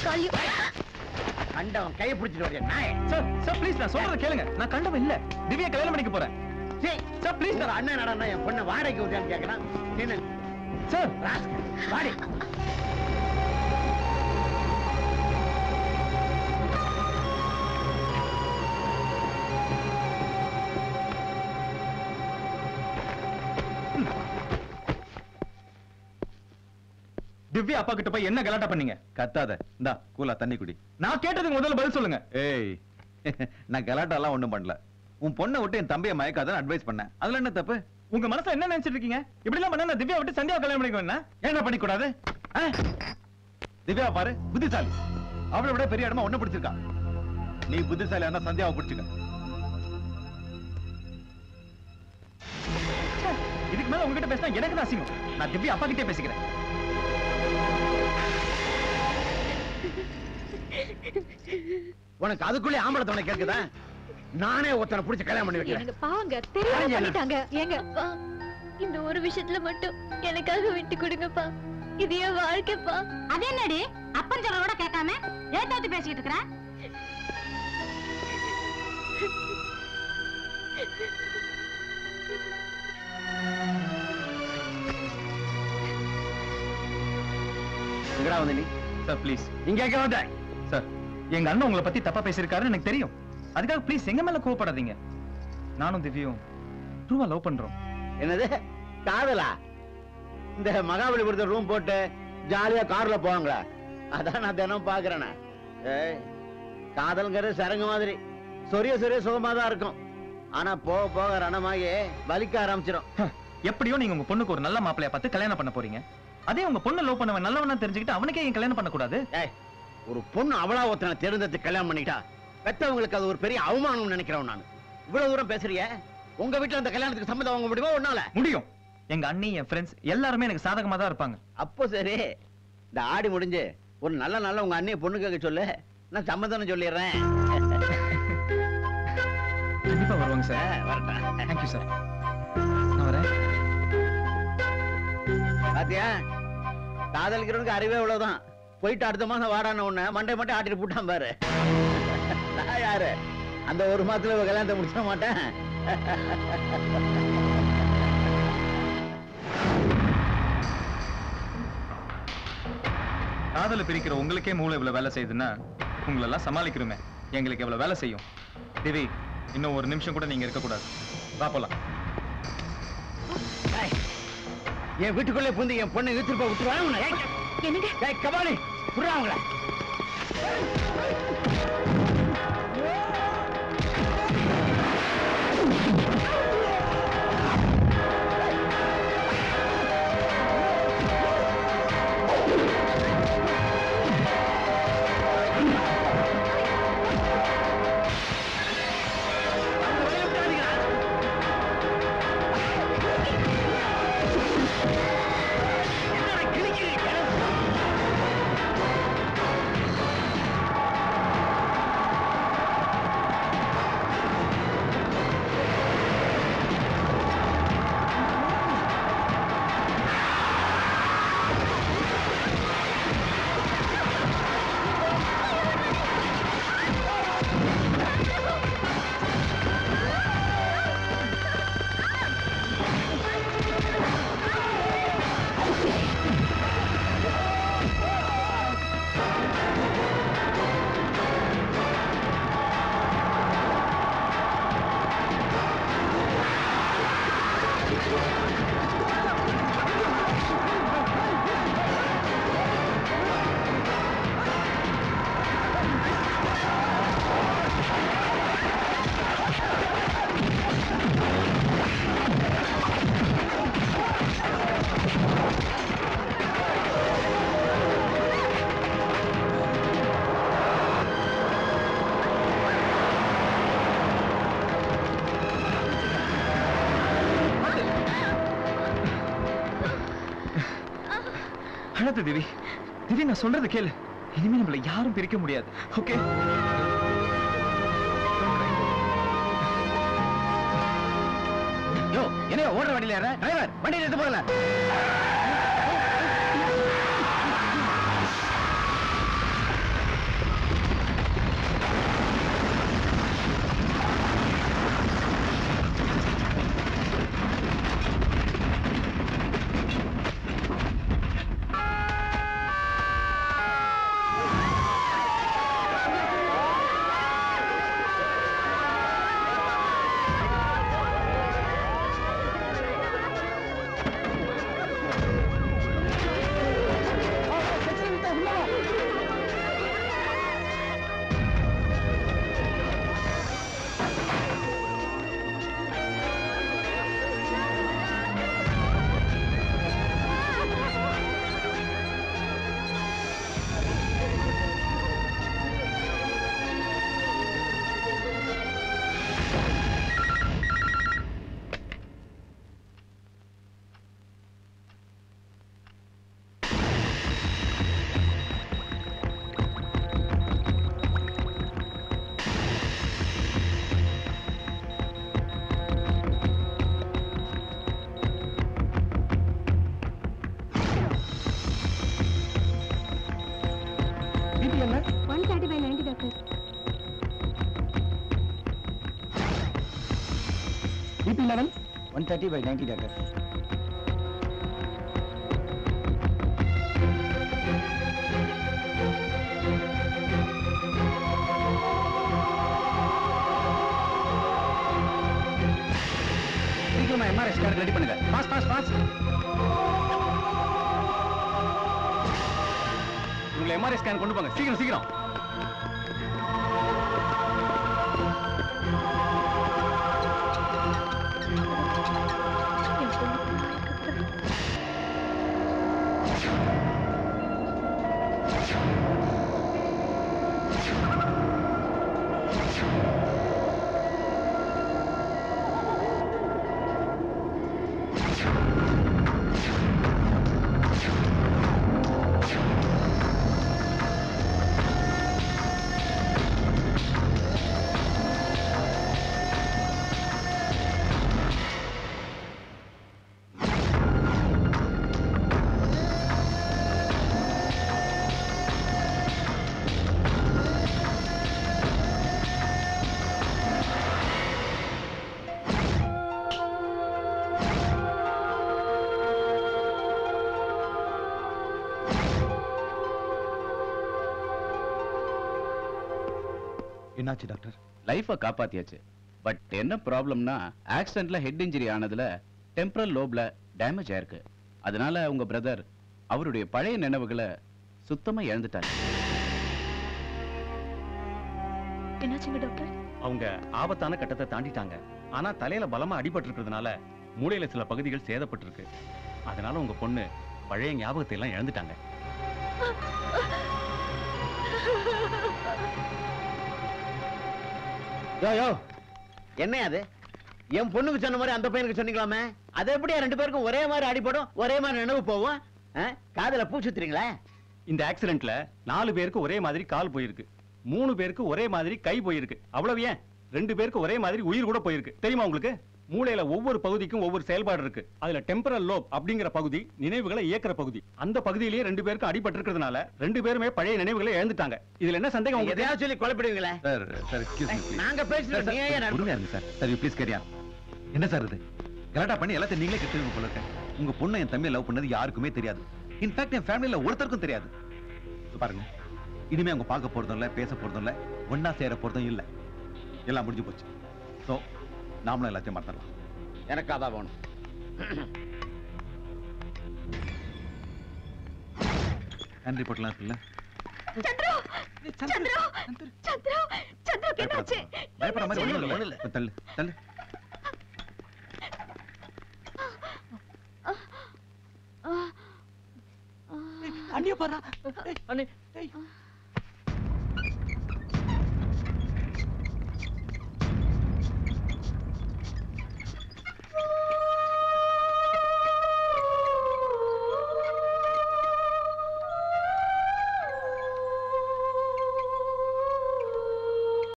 call you. கண்டவன் கையை பிடிச்சிட்டு வரையா நாய் சார் சார் ப்ளீஸ் நான் சொல்றத கேளுங்க நான் கண்டவன் இல்ல திவ்யா கல்யாணம் பண்ணிக்க போறேன் சார் ப்ளீஸ் ஒரு அண்ணன் நடனா என் பொண்ணை வாடகைக்கு விட்டான்னு கேட்கறான் என்ன சார் வாடி திவ்யா அப்பா கிட்ட போய் என்ன கலாட்டா பண்ணீங்க கத்தாத இந்தா கூலா தண்ணி குடி நான் கேட்டதுக்கு முதல்ல பதில் சொல்லுங்க ஏய் நான் கலாட்டாலாம் ஒண்ணும் பண்ணல உன் பொண்ணை விட்டு என் தம்பியை மயக்காதன்னு அட்வைஸ் பண்ணேன் அதுல என்ன தப்பு உங்க மனசுல என்ன நினைச்சிட்டு இருக்கீங்க இப்படி எல்லாம் பண்ணா நான் திவ்யா விட்டு சந்தியா கல்யாணம் பண்ணிக்க வேணா என்ன பண்ணி கூடாது ஆ? திவ்யா பாரு புத்திசாலி அவளை விட பெரிய இடமா ஒண்ணு பிடிச்சிருக்கா நீ புத்திசாலி ஆனா சந்தியாவை பிடிச்சுக்க இதுக்கு மேல உங்ககிட்ட பேசினா எனக்கு தான் அசிங்கம் நான் திவ்யா அப்பா கிட்டே பேசிக்கிறேன் உனக்கு அதுக்குள்ளே ஆம்பளை தவணை கேட்குதா நானே ஒருத்தனை பிடிச்சி கல்யாணம் பண்ணி வைக்கிறேன் எனக்கு பாவங்க தெரியாம பண்ணிட்டாங்க ஏங்க அப்பா இந்த ஒரு விஷயத்துல மட்டும் எனக்காக விட்டு கொடுங்கப்பா இது என் வாழ்க்கைப்பா அது என்னடி அப்பன் சொல்றதோட கேட்காம ஏத்தாத்து பேசிக்கிட்டு இருக்கிற எங்கடா வந்து நீ சார் ப்ளீஸ் நீங்க கேட்க வந்த சார் எங்க அண்ணன் உங்களை பத்தி தப்பா பேசியிருக்காருன்னு எனக்கு தெரியும் அதுக்காக ப்ளீஸ் எங்க மேல கோவப்படாதீங்க நானும் திவ்யும் ட்ரூவா லவ் பண்றோம் என்னது காதலா இந்த மகாபலிபுரத்துல ரூம் போட்டு ஜாலியா கார்ல போவாங்களா அதான் நான் தினம் பாக்குறேனே ஏய் காதல்ங்கிறது சரங்கு மாதிரி சொரிய சொரிய சுகமா தான் இருக்கும் ஆனா போக போக ரணமாகி வலிக்க ஆரம்பிச்சிடும் எப்படியோ நீங்க உங்க பொண்ணுக்கு ஒரு நல்ல மாப்பிளைய பார்த்து கல்யாணம் பண்ண போறீங்க அதே உங்க பொண்ணு லவ் பண்ணவன் நல்லவனா தெரிஞ்சுக்கிட்டு அவனுக்கே ஏன் கல்யாணம் பண்ணக்கூடாது ஏய் ஒரு பொண்ணு அவளா ஒருத்தனை தேர்ந்தெடுத்து கல்யாணம் பண்ணிட்டா பெத்தவங்களுக்கு அது ஒரு பெரிய அவமானம் நினைக்கிறேன் நான் இவ்வளவு தூரம் பேசுறிய உங்க வீட்டுல அந்த கல்யாணத்துக்கு சம்மதம் வாங்க முடியுமா ஒன்னால முடியும் எங்க அண்ணி என் ஃப்ரெண்ட்ஸ் எல்லாருமே எனக்கு சாதகமா தான் இருப்பாங்க அப்போ சரி இந்த ஆடி முடிஞ்சு ஒரு நல்ல நல்ல உங்க அண்ணிய பொண்ணு கேட்க சொல்லு நான் சம்மதம் சொல்லிடுறேன் கண்டிப்பா வருவாங்க சார் வரட்டேன் தேங்க்யூ சார் நான் வரேன் பாத்தியா காதலிக்கிறவனுக்கு அறிவே இவ்வளவுதான் போயிட்டு அடுத்த மாசம் வாடான உடனே மண்டை மட்டும் ஆட்டிட்டு போட்டான் பாரு நான் யாரு அந்த ஒரு மாசத்துல இவ கல்யாணத்தை முடிச்சிட மாட்டேன் காதல பிரிக்கிற உங்களுக்கே மூளை இவ்வளவு வேலை செய்யுதுன்னா உங்களை எல்லாம் சமாளிக்கிறோமே எங்களுக்கு எவ்வளவு வேலை செய்யும் திவி இன்னும் ஒரு நிமிஷம் கூட நீங்க இருக்கக்கூடாது வா போலாம் ஏய், என் வீட்டுக்குள்ளே புந்து என் பொண்ணை இழுத்துட்டு போய் விட்டுருவாங்க உன்னை. ஏய், என்னங்க ஏய், கபாலி விடுறா அவங்கள அழாத திவி திவி நான் சொல்றது கேளு இனிமே நம்மள யாரும் பிரிக்க முடியாது ஓகே யோ என்ன ஓடுற வண்டியில ஏற டிரைவர் வண்டியில எடுத்து போகல BP level one thirty by ninety doctor சீக்கிரமா எம்ஆர்ஐ ஸ்கேன் ரெடி பண்ணுங்க ஃபாஸ்ட் ஃபாஸ்ட் ஃபாஸ்ட் உங்களை எம்ஆர்ஐ ஸ்கேன் கொண்டு போங்க சீக்கிரம் சீக்கிரம் என் பொண்ணுக்கு மயக்கம். என்னாச்சு டாக்டர் லைஃபை காப்பாத்தியாச்சு பட் என்ன ப்ராப்ளம்னா ஆக்சிடென்ட்ல ஹெட் இன்ஜுரி ஆனதுல டெம்பரல் லோப்ல டேமேஜ் ஆயிருக்கு அதனால உங்க பிரதர் அவருடைய பழைய நினைவுகளை சுத்தமா இழந்துட்டாரு என்னாச்சுங்க டாக்டர் அவங்க ஆபத்தான கட்டத்தை தாண்டிட்டாங்க ஆனா தலையில பலமா அடிபட்டு இருக்கிறதுனால மூளையில சில பகுதிகள் சேதப்பட்டிருக்கு அதனால உங்க பொண்ணு பழைய ஞாபகத்தை எல்லாம் இழந்துட்டாங்க யோ யோ என்ன அது என் பொண்ணுக்கு சொன்ன மாதிரி அந்த பையனுக்கு சொன்னீங்களாமே அது எப்படியா ரெண்டு பேருக்கும் ஒரே மாதிரி அடிபடும் ஒரே மாதிரி நினைவு போவோம் ஆ? காதுல பூ சுத்துறீங்களே இந்த ஆக்சிடென்ட்ல நாலு பேருக்கு ஒரே மாதிரி கால் போயிருக்கு மூணு பேருக்கு ஒரே மாதிரி கை போயிருக்கு அவ்வளவு ஏன் ரெண்டு பேருக்கு ஒரே மாதிரி உயிர் கூட போயிருக்கு தெரியுமா உங்களுக்கு மூளையில ஒவ்வொரு பகுதிக்கும் ஒவ்வொரு செயல்பாடு இருக்கு அதுல டெம்பரல் லோப் அப்படிங்கிற பகுதி நினைவுகளை இயக்குற பகுதி அந்த பகுதியிலேயே ரெண்டு பேருக்கும் அடிபட்டு இருக்கிறதுனால ரெண்டு பேருமே பழைய நினைவுகளை இழந்துட்டாங்க இதுல என்ன சந்தேகம் உங்களுக்கு எதையாவது சொல்லி குழப்பிடுவீங்களே சார் சார் எக்ஸ்கியூஸ் மீ நாங்க பேசுறது நீ ஏன் நடந்து- பொறுமையா இருங்க சார் சார் ப்ளீஸ் கேரியா என்ன சார் இது கலாட்டா பண்ணி எல்லாத்தையும் நீங்களே கெட்டுருங்க போல இருக்கேன் உங்க பொண்ணை என் தம்பியை லவ் பண்ணது யாருக்குமே தெரியாது இன்ஃபேக்ட் என் ஃபேமிலியில ஒருத்தருக்கும் தெரியாது இதோ பாருங்க இனிமே அவங்க பார்க்க போறதும் இல்ல பேச போறதும் இல்ல ஒண்ணா சேர போறதும் இல்ல எல்லாம் முடிஞ்சு போச்சு ஸோ நாமளும் எல்லாத்தையும் மறந்துடலாம் எனக்கு அதான் வேணும் ஹேண்ட் ரிப்போர்ட்லாம் இருக்குல்ல சந்திரு சந்திரு சந்திரு சந்திருக்கு என்னாச்சு பயப்படுற மாதிரி என்னாச்சு? ஒண்ணும் இல்ல தள்ளு தள்ளு ஆ, ஆ. அண்ணிய பாரு